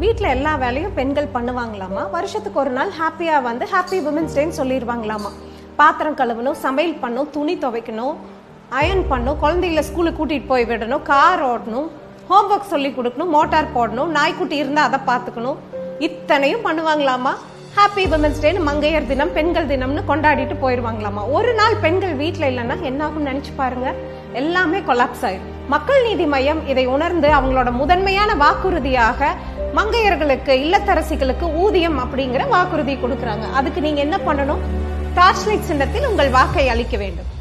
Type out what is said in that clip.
வீட்டில் எல்லா வேலையும் பெண்கள் பண்ணுவாங்களாமா வருஷத்துக்கு ஒரு நாள் ஹாப்பியாக வந்து ஹாப்பி உமன்ஸ் டேன்னு சொல்லிடுவாங்களாமா பாத்திரம் கழுவணும் சமையல் பண்ணணும் துணி துவைக்கணும் அயர்ன் பண்ணணும் குழந்தைகளை ஸ்கூலுக்கு கூட்டிகிட்டு போய் விடணும் கார் ஓடணும் ஹோம்ஒர்க் சொல்லி கொடுக்கணும் மோட்டார் போடணும் நாய்க்குட்டி இருந்தால் அதை பார்த்துக்கணும் இத்தனையும் பண்ணுவாங்களாமா ஹாப்பி உமன்ஸ் டேன்னு மங்கையர் தினம் பெண்கள் தினம்னு கொண்டாடிட்டு போயிடுவாங்களாமா ஒரு நாள் பெண்கள் வீட்டில் இல்லைன்னா என்ன ஆகும்னு நினைச்சு பாருங்க எல்லாமே கொலாப்ஸ் ஆயிடும் மக்கள் நீதி மையம் இதை உணர்ந்து அவங்களோட முதன்மையான வாக்குறுதியாக மங்கையர்களுக்கு இல்லத்தரசிகளுக்கு ஊதியம் அப்படிங்கிற வாக்குறுதி கொடுக்குறாங்க அதுக்கு நீங்க என்ன பண்ணணும் டார்ச் லைட் சின்னத்தில் உங்கள் வாக்கை அளிக்க வேண்டும்